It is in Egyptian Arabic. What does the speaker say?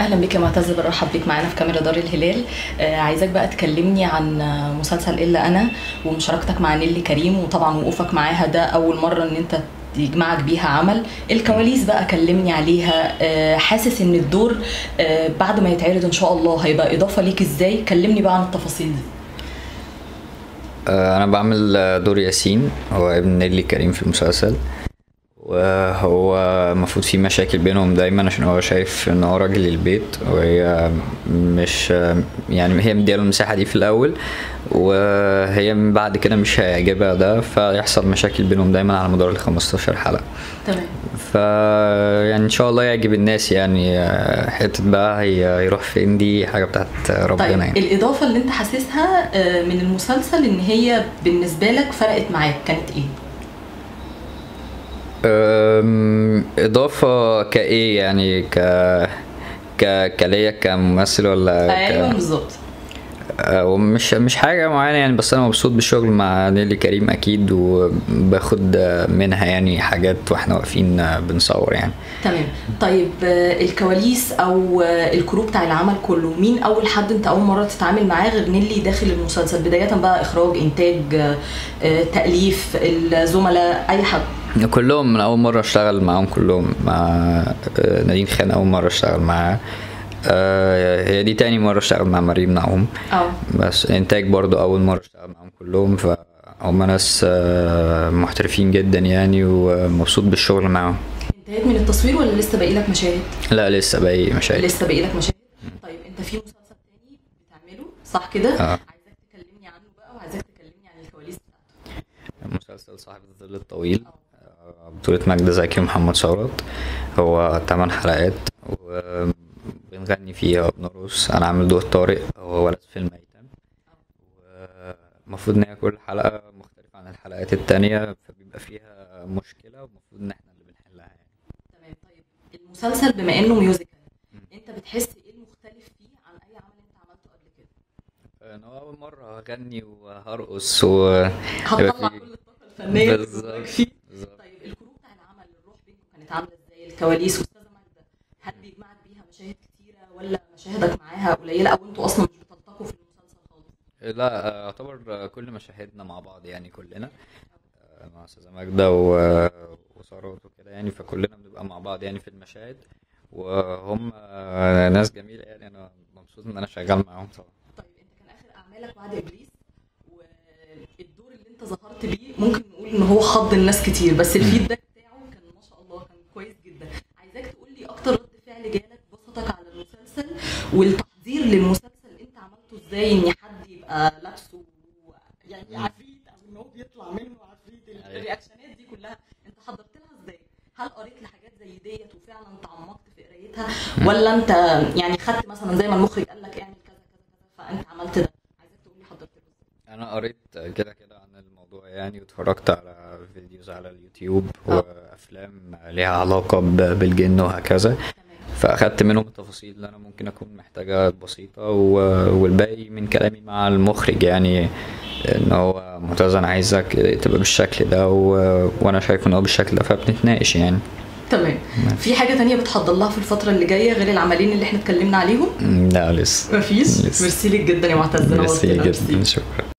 اهلا بك يا معتز برحب بيك معانا في كاميرا دار الهلال آه عايزاك بقى تكلمني عن آه، مسلسل الا انا ومشاركتك مع نيلي كريم وطبعا وقوفك معاها ده اول مره ان انت يجمعك بيها عمل الكواليس بقى كلمني عليها آه حاسس ان الدور آه بعد ما يتعرض ان شاء الله هيبقى اضافه ليك ازاي كلمني بقى عن التفاصيل دي آه، انا بعمل آه، دور ياسين هو ابن نيلي كريم في المسلسل وهو المفروض في مشاكل بينهم دايما عشان هو شايف ان هو راجل البيت وهي مش يعني هي مدياله المساحة دي في الاول وهي من بعد كده مش هيعجبها ده فيحصل مشاكل بينهم دايما على مدار ال 15 حلقة تمام ف يعني ان شاء الله يعجب الناس يعني آه، حتة بقى هي هيروح فين دي حاجة بتاعت ربنا طيب يعني الاضافه اللي انت حاسسها آه، من المسلسل ان هي بالنسبه لك فرقت معاك كانت ايه أم، إضافة كإيه يعني ك ك كليا كممثل ولا ايوه ك... بالظبط أه، ومش مش حاجة معينة يعني بس أنا مبسوط بالشغل مع نيلي كريم أكيد وباخد منها يعني حاجات واحنا واقفين بنصور يعني تمام طيب آه، الكواليس او آه، الكرو بتاع العمل كله مين اول حد انت اول مره تتعامل معاه غير نيلي داخل المسلسل بدايه بقى اخراج انتاج آه، آه، تاليف الزملاء اي حد كلهم من أول مرة أشتغل معاهم كلهم مع أه، نادين خان أول مرة أشتغل معاها أه، هي دي تاني مرة أشتغل مع مريم نعوم اه بس انتاج برضو اول مره اشتغل معاهم كلهم فهم ناس آه، محترفين جدا يعني ومبسوط بالشغل معاهم انتهيت من التصوير ولا لسه باقي لك مشاهد لا لسه باقي مشاهد لسه باقي لك مشاهد طيب انت في مسلسل تاني بتعمله صح كده اه. عايزاك تكلمني عنه بقى وعايزاك تكلمني عن الكواليس بتاعته مسلسل صاحب الظل الطويل آه، بطولة ماجدة زكي ومحمد ثروت هو 8 حلقات وبنغني فيها وبنرقص انا عامل دور طارق هو ولد في الميتم والمفروض ان هي كل حلقة مختلفة عن الحلقات التانية فبيبقى فيها مشكلة والمفروض ان احنا اللي بنحلها يعني تمام طيب المسلسل بما انه ميوزيكال انت بتحس ايه المختلف فيه عن اي عمل انت عملته قبل كده انا اول مره هغني وهرقص و هتطلع في- كل الطاقه الفنيه اللي بالظبط. جواك فيه بالظبط. طيب الكرو بتاع العمل الروح بينكم كانت عامله ازاي الكواليس واستاذه ماجده هل بيجمعك بيها مشاهد كتيره ولا مشاهدك معاها قليله او انتوا اصلا مش بتلتقوا في المسلسل خالص لا آه، يعتبر كل مشاهدنا مع بعض يعني كلنا آه، مع استاذه ماجده و- وثروت وكده يعني فكلنا بنبقى مع بعض يعني في المشاهد وهم آه، ناس جميله يعني انا مبسوط ان انا شغال معاهم طبعا طيب انت كان اخر اعمالك بعد ابليس والدور اللي انت ظهرت بيه ممكن نقول ان هو خض الناس كتير بس الفيدباك بتاعه كان ما شاء الله كان كويس جدا عايزاك تقول لي اكتر رد فعل جالك بسطك على المسلسل والتحضير للمسلسل انت عملته ازاي ان حد يبقى لابسه يعني عفريت او ان هو بيطلع منه عفريت أيوة. الرياكشنات دي كلها انت حضرت لها ازاي هل قريت لحاجات زي ديت وفعلا تعمقت في قرايتها ولا انت يعني خدت مثلا زي ما المخرج قال لك اعمل كذا كذا كذا فانت عملت ده عايزك تقول لي حضرت له ازاي انا قريت كده كده عن الموضوع يعني واتفرجت على فيديوز على اليوتيوب آه. وافلام ليها علاقه ب- بالجن وهكذا تمام فاخدت منهم التفاصيل اللي انا ممكن اكون محتاجها بسيطه و- والباقي من كلامي مع المخرج يعني ان هو معتز انا عايزك تبقى بالشكل ده و... وانا شايف ان هو بالشكل ده فبنتناقش يعني تمام في حاجه تانية بتحضر لها في الفتره اللي جايه غير العملين اللي احنا اتكلمنا عليهم لا لسه مفيش لسه. ميرسي لك جدا يا معتز ميرسي نورتنا. جدا شكرا